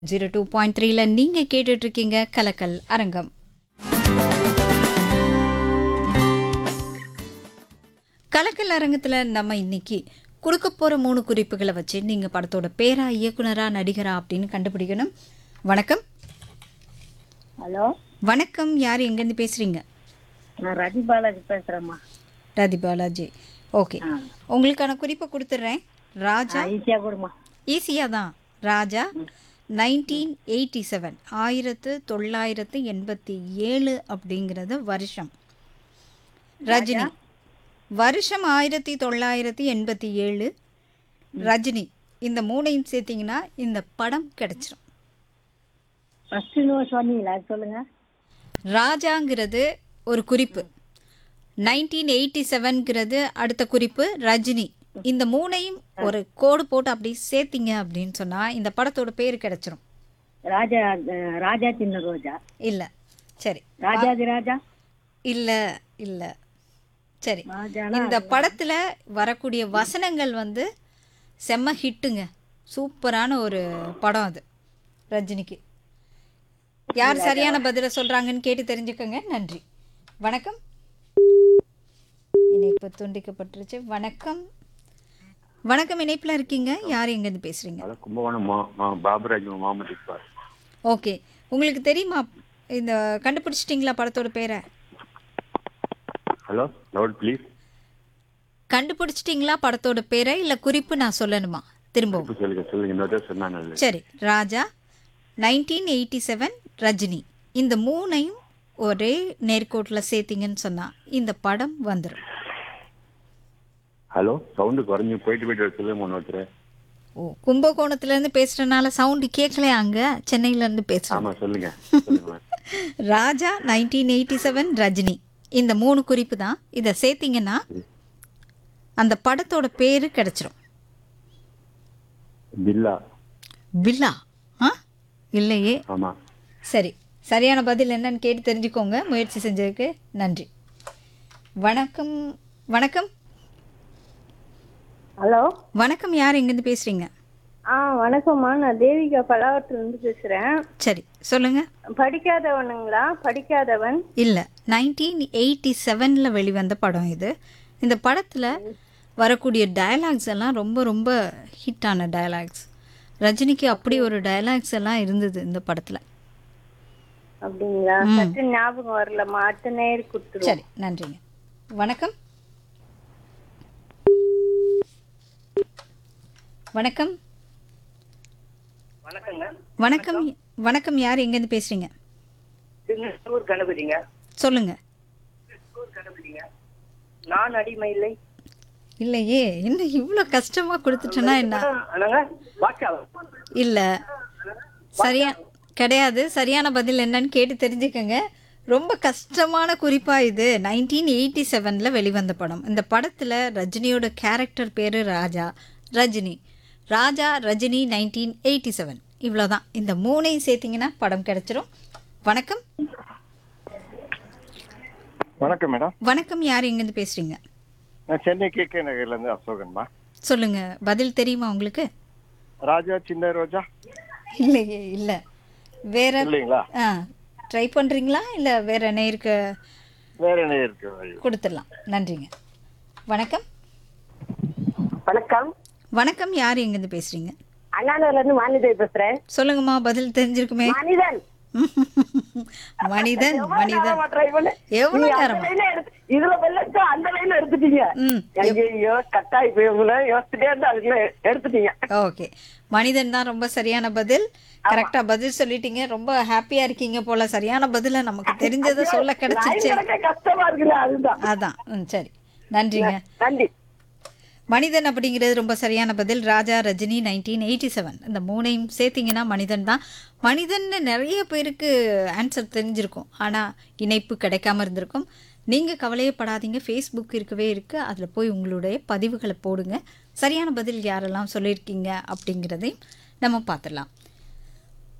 Zero two point த்ரீல நீங்கள் கேட்டுட்ருக்கீங்க கலக்கல் அரங்கம் கலக்கல் அரங்கத்தில் நம்ம இன்னைக்கு கொடுக்க போகிற மூணு குறிப்புகளை வச்சு நீங்கள் படத்தோட பேரா இயக்குனரா நடிகரா அப்படின்னு கண்டுபிடிக்கணும் வணக்கம் ஹலோ வணக்கம் யார் எங்கேருந்து பேசுகிறீங்க நான் ரதி பாலாஜி பேசுறேம்மா ரதி பாலாஜி ஓகே ஆ. உங்களுக்கான குறிப்பை கொடுத்துட்றேன் ராஜா ஈஸியா கொடுமா ஈஸியாக தான் ராஜா நைன்டீன் எயிட்டி செவன் ஆயிரத்து தொள்ளாயிரத்து எண்பத்தி ஏழு அப்படிங்கிறது வருஷம் ரஜினி வருஷம் ஆயிரத்தி தொள்ளாயிரத்தி எண்பத்தி ஏழு ரஜினி இந்த மூணையும் சேர்த்திங்கன்னா இந்த படம் கிடைச்சிரும் ஃபர்ஸ்ட் நோட் சொன்னீங்களா அது சொல்லுங்க ராஜாங்கிறது ஒரு குறிப்பு நைன்டீன் எயிட்டி செவன்கிறது அடுத்த குறிப்பு ரஜினி இந்த மூணையும் ஒரு கோடு போட்டு அப்படி சேர்த்திங்க அப்படின்னு சொன்னால் இந்த படத்தோட பேர் கிடைச்சிரும் ராஜா அஹ், ராஜா சின்ன ரோஜா இல்லை சரி ராஜாதி ராஜா இல்லை இல்லை சரி ராஜானா இந்த படத்தில் வரக்கூடிய வசனங்கள் வந்து செம்ம ஹிட்டுங்க சூப்பரான ஒரு படம் அது ரஜினிக்கு யார் சரியான பதிலை சொல்கிறாங்கன்னு கேட்டு தெரிஞ்சுக்கோங்க நன்றி வணக்கம் இணைப்பு துண்டிக்கப்பட்டுருச்சு வணக்கம் வணக்கம் இணைப்பில் இருக்கீங்க யார் எங்கேருந்து பேசுகிறீங்க ஹலோ கும்பகோணம் மா மா பாபுராஜ் முகமது இக்பால் ஓகே உங்களுக்கு தெரியுமா இந்த கண்டுபிடிச்சிட்டிங்களா படத்தோட பேரை ஹலோ லவுட் ப்ளீஸ் கண்டுபிடிச்சிட்டிங்களா படத்தோட பேரை இல்லை குறிப்பு நான் சொல்லணுமா திரும்பவும் சொல்லுங்க சொல்லுங்க இன்னொரு தடவை சொன்னா நல்லது சரி Raja nineteen eighty seven Rajini இந்த மூணையும் ஒரே நேர்கோட்டில் சேர்த்திங்கன்னு சொன்னால் இந்த படம் வந்துடும் ஹலோ சவுண்டு குறைஞ்சி போயிட்டு போயிட்டு வர சொல்லுங்க இன்னொருத்தர் ஓ கும்பகோணத்துலேருந்து பேசுகிறனால சவுண்டு கேட்கலையா அங்கே சென்னையிலேருந்து பேசுகிறோம் ஆமா சொல்லுங்க சொல்லுங்க Raja nineteen eighty seven Rajini இந்த மூணு குறிப்பு தான் இதை சேர்த்திங்கன்னா அந்த படத்தோட பேர் கிடச்சிரும் பில்லா வில்லா ஆ இல்லையே ஆமா சரி சரியான பதில் என்னன்னு கேட்டு தெரிஞ்சுக்கோங்க முயற்சி செஞ்சதுக்கு நன்றி வணக்கம் வணக்கம் ஹலோ வணக்கம் யார் எங்கேருந்து பேசுகிறீங்க ஆ வணக்கம்மா நான் தேவிகா பலாவட்டிலிருந்து பேசுகிறேன் சரி சொல்லுங்கள் படிக்காதவனுங்களா படிக்காதவன் இல்லை நைன்டீன் எயிட்டி செவனில் வெளிவந்த படம் இது இந்த படத்தில் வரக்கூடிய டயலாக்ஸ் எல்லாம் ரொம்ப ரொம்ப ஹிட்டான டயலாக்ஸ் ரஜினிக்கு அப்படி ஒரு டயலாக்ஸ் எல்லாம் இருந்தது இந்த படத்தில் அப்படிங்களா சட்டு ஞாபகம் வரலம்மா அடுத்த நேர் கொடுத்துருவோம் சரி நன்றிங்க வணக்கம் வணக்கம் வணக்கங்க வணக்கம் வணக்கம் யார் எங்கேருந்து பேசுறீங்க திருநெல்வேலூர் கணபதிங்க சொல்லுங்க திருநெல்வேலூர் கணபதிங்க நான் அடிமை இல்லை இல்லையே என்ன இவ்வளோ கஷ்டமா கொடுத்துட்டேன்னா என்ன அண்ணாங்க வாட்சா இல்லை சரியா கிடையாது சரியான பதில் என்னன்னு கேட்டு தெரிஞ்சுக்கங்க ரொம்ப கஷ்டமான குறிப்பாக இது நைன்டீன் எயிட்டி செவனில் வெளிவந்த படம் இந்த படத்தில் ரஜினியோட கேரக்டர் பேர் Raja Rajini Raja Rajini nineteen eighty seven இவ்வளோதான் இந்த மூணையும் சேர்த்திங்கன்னா படம் கிடச்சிரும் வணக்கம் வணக்கம் மேடம் வணக்கம் யார் எங்கேருந்து பேசுகிறீங்க நான் சென்னை கே கே நகர்லேருந்து அசோகன்மா சொல்லுங்கள் பதில் தெரியுமா உங்களுக்கு ராஜா சின்ன ரோஜா இல்லையே இல்லை வேற இல்லைங்களா ஆ ட்ரை பண்ணுறீங்களா இல்லை வேற நேருக்கு வேற என்ன இருக்கு வழி? கொடுத்துடலாம் நன்றிங்க வணக்கம் வணக்கம் வணக்கம் யார் எங்கேருந்து பேசுகிறீங்க அண்ணாநகர்ல இருந்து மாநிலை பேசுறேன் சொல்லுங்கம்மா பதில் தெரிஞ்சிருக்குமே மனிதன் மனிதன் மனிதன் ட்ரை பண்ணு எவ்வளோ நீ அந்த நேரம் லைன்ல எடுத்து- இதுல வெள்ளச்சா அந்த லைன்ல எடுத்துட்டீங்க ம் ஐயோ கட்டாயி போய் உங்களை யோசிச்சுட்டே இருந்தா அதுக்குள்ள எடுத்துட்டீங்க ஓகே மனிதன் தான் ரொம்ப சரியான பதில் கரெக்டாக பதில் சொல்லிட்டீங்க ரொம்ப ஹாப்பியாக இருக்கீங்க போல சரியான பதிலை நமக்கு தெரிஞ்சதை சொல்ல லைன் கிடச்சிச்சு கிடக்க கஷ்டமா இருக்குல்ல அதுதான் அதான் ம் சரி நன்றிங்க நன்றி மனிதன் அப்படிங்கிறது ரொம்ப சரியான பதில் Raja Rajini nineteen eighty seven இந்த மூணையும் சேர்த்திங்கன்னா மனிதன் தான் மனிதன்னு நிறைய பேருக்கு ஆன்சர் தெரிஞ்சிருக்கும் ஆனால் இணைப்பு கிடைக்காம இருந்திருக்கும் நீங்கள் கவலையே படாதீங்க ஃபேஸ்புக் இருக்கவே இருக்குது அதில் போய் உங்களுடைய பதிவுகளை போடுங்க சரியான பதில் யாரெல்லாம் சொல்லியிருக்கீங்க அப்படிங்கிறதையும் நம்ம பார்த்துடலாம்